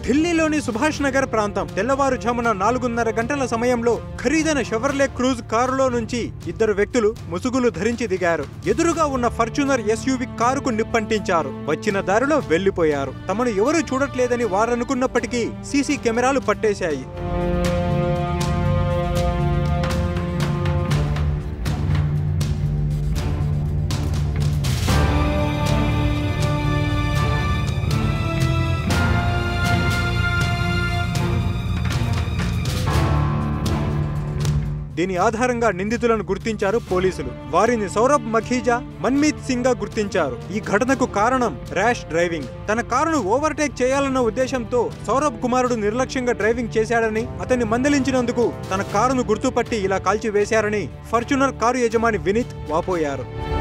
ఢిల్లీలోని సుభాష్ నగర్ ప్రాంతం తెల్లవారుజామున నాలుగున్నర గంటల సమయంలో ఖరీదైన షెవర్లే క్రూజ్ కారులో నుంచి ఇద్దరు వ్యక్తులు ముసుగులు ధరించి దిగారు ఎదురుగా ఉన్న ఫార్చునర్ ఎస్యూవి కారుకు నిప్పంటించారు వచ్చిన దారిలో వెళ్లిపోయారు తమను ఎవరూ చూడట్లేదని వారనుకున్నప్పటికీ సీసీ కెమెరాలు పట్టేశాయి దీని ఆధారంగా నిందితులను గుర్తించారు పోలీసులు వారిని సౌరభ్ మఖీజా మన్మీత్ సింగ్ గా గుర్తించారు ఈ ఘటనకు కారణం ర్యాష్ డ్రైవింగ్ తన కారును ఓవర్టేక్ చేయాలన్న ఉద్దేశంతో సౌరభ్ కుమారుడు నిర్లక్ష్యంగా డ్రైవింగ్ చేశాడని అతన్ని మందలించినందుకు తన కారును గుర్తుపట్టి ఇలా కాల్చివేశారని ఫార్చునర్ కారు యజమాని వినీత్ వాపోయారు